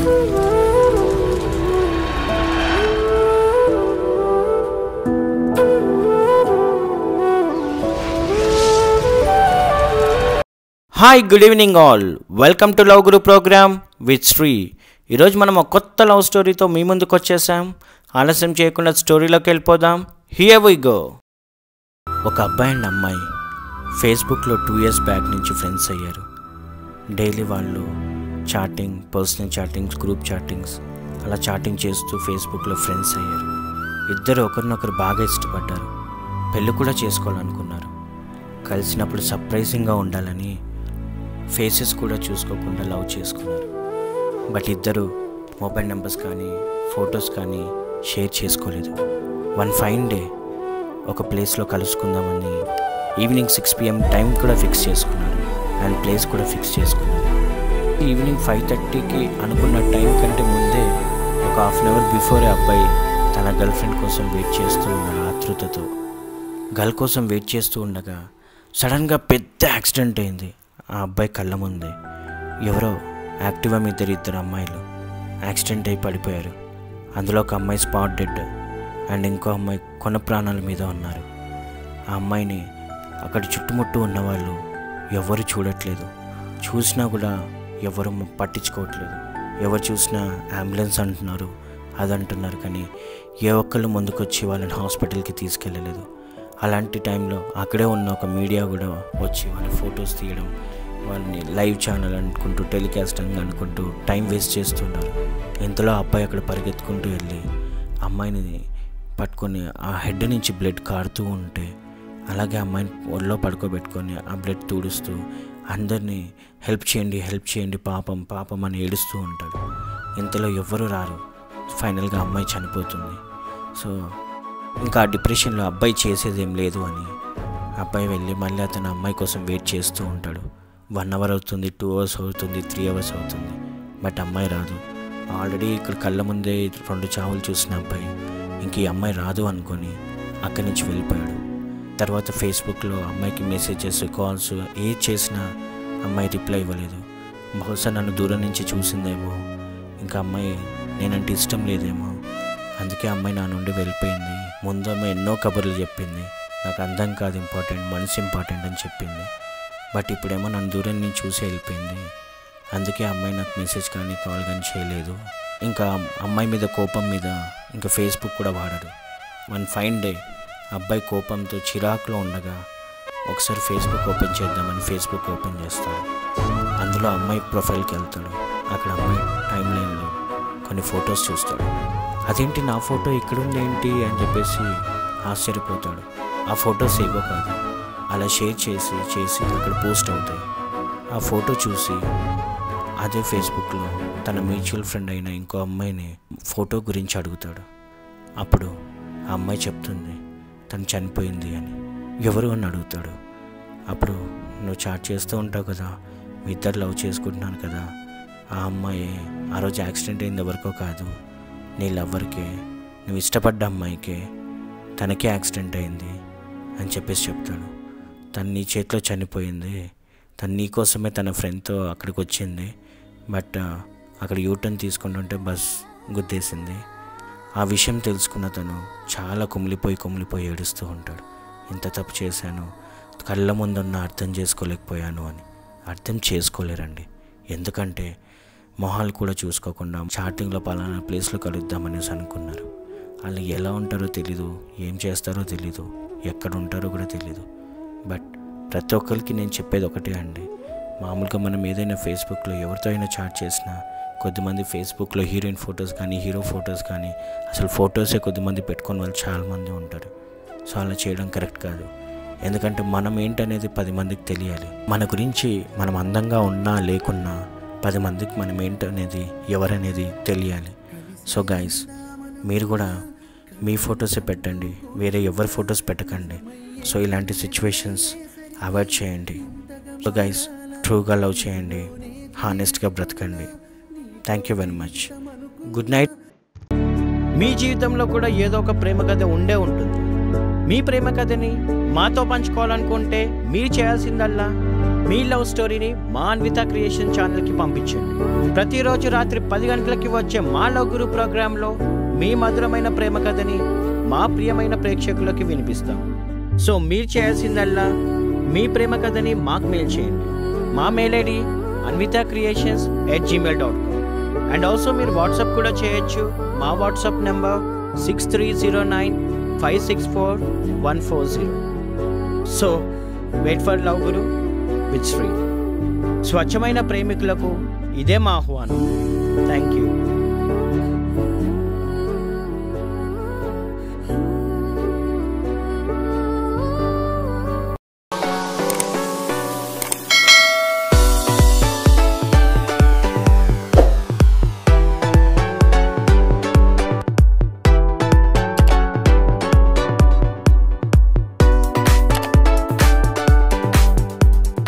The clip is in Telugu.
hi good evening all welcome to love guru programme with Sri ఈరోజు మనం ఒక కొత్త లవ్ స్టోరీతో మీ ముందుకు వచ్చేసాం ఆలస్యం చేయకుండా స్టోరీలోకి వెళ్ళిపోదాం హియర్ వి గో ఒక అబ్బాయి అండ్ అమ్మాయి ఫేస్బుక్లో టూ ఇయర్స్ బ్యాక్ నుంచి ఫ్రెండ్స్ అయ్యారు డైలీ వాళ్ళు chatting personal chattings group chattings అలా చాటింగ్ చేస్తూ ఫేస్బుక్లో ఫ్రెండ్స్ అయ్యారు ఇద్దరు ఒకరినొకరు బాగా ఇష్టపడ్డారు పెళ్ళి కూడా చేసుకోవాలనుకున్నారు కలిసినప్పుడు సర్ప్రైజింగ్గా ఉండాలని ఫేసెస్ కూడా చూసుకోకుండా లవ్ చేసుకున్నారు బట్ ఇద్దరు మొబైల్ నెంబర్స్ కానీ ఫొటోస్ కానీ షేర్ చేసుకోలేదు వన్ ఫైన్ డే ఒక ప్లేస్లో కలుసుకుందామని ఈవినింగ్ సిక్స్ పిఎం టైం కూడా ఫిక్స్ చేసుకున్నారు అండ్ ప్లేస్ కూడా ఫిక్స్ చేసుకున్నారు ఈవినింగ్ ఫైవ్ థర్టీకి అనుకున్న టైం కంటే ముందే ఒక హాఫ్ అన్ అవర్ బిఫోరే అబ్బాయి తన గర్ల్ ఫ్రెండ్ కోసం వెయిట్ చేస్తూ ఉన్నాడు ఆతృతతో గర్ల్ కోసం వెయిట్ చేస్తూ ఉండగా సడన్గా పెద్ద యాక్సిడెంట్ అయింది ఆ అబ్బాయి కళ్ళ ముందే ఎవరో యాక్టివా మీద ఇద్దరు ఇద్దరు అమ్మాయిలు యాక్సిడెంట్ అయి పడిపోయారు అందులో ఒక అమ్మాయి స్పాట్ డెడ్ అండ్ ఇంకో అమ్మాయి కొన ప్రాణాల మీద ఉన్నారు ఆ అమ్మాయిని అక్కడ చుట్టుముట్టు ఉన్నవాళ్ళు ఎవరు చూడట్లేదు చూసినా కూడా ఎవరు పట్టించుకోవట్లేదు ఎవరు చూసినా అంబులెన్స్ అంటున్నారు అది అంటున్నారు కానీ ఏ ఒక్కళ్ళు ముందుకొచ్చి వాళ్ళని హాస్పిటల్కి తీసుకెళ్ళలేదు అలాంటి టైంలో అక్కడే ఉన్న ఒక మీడియా కూడా వచ్చి వాళ్ళ ఫొటోస్ తీయడం వాళ్ళని లైవ్ ఛానల్ అనుకుంటూ టెలికాస్ట్ అని అనుకుంటూ టైం వేస్ట్ చేస్తున్నారు ఇంతలో అబ్బాయి అక్కడ పరిగెత్తుకుంటూ వెళ్ళి అమ్మాయిని పట్టుకొని ఆ హెడ్ నుంచి బ్లడ్ కారుతూ ఉంటే అలాగే అమ్మాయిని ఒళ్ళో పడుకోబెట్టుకొని ఆ బ్లడ్ తుడుస్తూ అందరినీ హెల్ప్ చేయండి హెల్ప్ చేయండి పాపం పాపం అని ఏడుస్తూ ఉంటాడు ఇంతలో ఎవ్వరూ రారు ఫైనల్గా అమ్మాయి చనిపోతుంది సో ఇంకా ఆ డిప్రెషన్లో అబ్బాయి చేసేది ఏం లేదు అని అబ్బాయి వెళ్ళి మళ్ళీ అతను అమ్మాయి కోసం వెయిట్ చేస్తూ ఉంటాడు వన్ అవర్ అవుతుంది టూ అవర్స్ అవుతుంది త్రీ అవర్స్ అవుతుంది బట్ అమ్మాయి రాదు ఆల్రెడీ ఇక్కడ కళ్ళ ముందే రెండు చావులు చూసిన అబ్బాయి ఇంక ఈ అమ్మాయి రాదు అనుకొని అక్కడి నుంచి వెళ్ళిపోయాడు తర్వాత ఫేస్బుక్లో అమ్మాయికి మెసేజెస్ కాల్స్ ఏది చేసినా అమ్మాయి రిప్లై ఇవ్వలేదు బహుశా నన్ను దూరం నుంచి చూసిందేమో ఇంకా అమ్మాయి నేనంటే ఇష్టం లేదేమో అందుకే అమ్మాయి నా నుండి వెళ్ళిపోయింది ముందు అమ్మాయి ఎన్నో కబుర్లు చెప్పింది నాకు అందం కాదు ఇంపార్టెంట్ మనసు ఇంపార్టెంట్ అని చెప్పింది బట్ ఇప్పుడేమో నన్ను దూరం నుంచి చూసి వెళ్ళిపోయింది అందుకే అమ్మాయి నాకు మెసేజ్ కానీ కాల్ కానీ చేయలేదు ఇంకా అమ్మాయి మీద కోపం మీద ఇంకా ఫేస్బుక్ కూడా వాడడు వన్ ఫైన్ డే అబ్బాయి కోపంతో చిరాకులో ఉండగా ఒకసారి ఫేస్బుక్ ఓపెన్ చేద్దామని ఫేస్బుక్ ఓపెన్ చేస్తాడు అందులో అమ్మాయి ప్రొఫైల్కి వెళ్తాడు అక్కడ అమ్మాయి టైం లైన్లో కొన్ని ఫొటోస్ చూస్తాడు అదేంటి నా ఫోటో ఇక్కడుంది ఏంటి అని చెప్పేసి ఆశ్చర్యపోతాడు ఆ ఫొటోస్ ఏవో కాదు అలా షేర్ చేసి చేసి అక్కడ పోస్ట్ అవుతాయి ఆ ఫోటో చూసి అదే ఫేస్బుక్లో తన మ్యూచువల్ ఫ్రెండ్ అయిన ఇంకో అమ్మాయిని ఫోటో గురించి అడుగుతాడు అప్పుడు ఆ అమ్మాయి చెప్తుంది తను చనిపోయింది అని ఎవరు అని అడుగుతాడు అప్పుడు నువ్వు చాట్ చేస్తూ ఉంటావు కదా మీ ఇద్దరు లవ్ చేసుకుంటున్నాను కదా ఆ అమ్మాయి ఆ రోజు యాక్సిడెంట్ అయింది ఎవరికో కాదు నీ లవ్వర్కే నువ్వు ఇష్టపడ్డ అమ్మాయికే తనకే యాక్సిడెంట్ అయింది అని చెప్పేసి చెప్తాడు తను నీ చేతిలో చనిపోయింది తను నీ కోసమే తన ఫ్రెండ్తో అక్కడికి వచ్చింది బట్ అక్కడ యూటర్న్ తీసుకుంటుంటే బస్ గుద్దేసింది ఆ విషయం తెలుసుకున్న తను చాలా కుమిలిపోయి కుమిలిపోయి ఏడుస్తూ ఉంటాడు ఇంత తప్పు చేశాను కళ్ళ ముందున్న అర్థం చేసుకోలేకపోయాను అని అర్థం చేసుకోలేరండి ఎందుకంటే మొహాలు కూడా చూసుకోకుండా చాటింగ్లో పలానా ప్లేస్లో కలుద్దామనేసి అనుకున్నారు వాళ్ళు ఎలా ఉంటారో తెలీదు ఏం చేస్తారో తెలీదు ఎక్కడ ఉంటారో కూడా తెలీదు బట్ ప్రతి ఒక్కరికి నేను చెప్పేది ఒకటే అండి మామూలుగా మనం ఏదైనా ఫేస్బుక్లో ఎవరితో అయినా చాట్ చేసినా కొద్దిమంది ఫేస్బుక్లో హీరోయిన్ ఫొటోస్ కానీ హీరో ఫొటోస్ కానీ అసలు ఫొటోసే కొద్దిమంది పెట్టుకుని వాళ్ళు చాలామంది ఉంటారు సో అలా చేయడం కరెక్ట్ కాదు ఎందుకంటే మనం ఏంటనేది పది మందికి తెలియాలి మన గురించి మనం అందంగా ఉన్నా లేకున్నా పది మందికి మనం ఏంటనేది ఎవరనేది తెలియాలి సో గైస్ మీరు కూడా మీ ఫొటోసే పెట్టండి వేరే ఎవరి ఫొటోస్ పెట్టకండి సో ఇలాంటి సిచ్యువేషన్స్ అవాయిడ్ చేయండి సో గైస్ ట్రూగా లవ్ చేయండి హానెస్ట్గా బ్రతకండి thank you very much good night మీ జీవితంలో కూడా ఏదో ఒక ప్రేమ కథ ఉండే ఉంటుంది మీ ప్రేమ కథని మాతో పంచుకోవాలనుకుంటే మీరు చేయాల్సిందల్లా మీ లవ్ స్టోరీని మా అన్విత క్రియేషన్ ఛానల్కి పంపించండి ప్రతిరోజు రాత్రి పది గంటలకి వచ్చే మా లవ్ గురు ప్రోగ్రాంలో మీ మధురమైన ప్రేమ కథని మా ప్రియమైన ప్రేక్షకులకి వినిపిస్తాం సో మీరు చేయాల్సిందల్లా మీ ప్రేమ కథని మాకు మెయిల్ చేయండి మా mail ID Anvitha creations at Gmail dot com and also మీరు వాట్సాప్ కూడా చేయొచ్చు మా WhatsApp number six three zero nine five six four one four zero so wait for love guru with Sri స్వచ్ఛమైన ప్రేమికులకు ఇదే మా ఆహ్వానం థ్యాంక్ యూ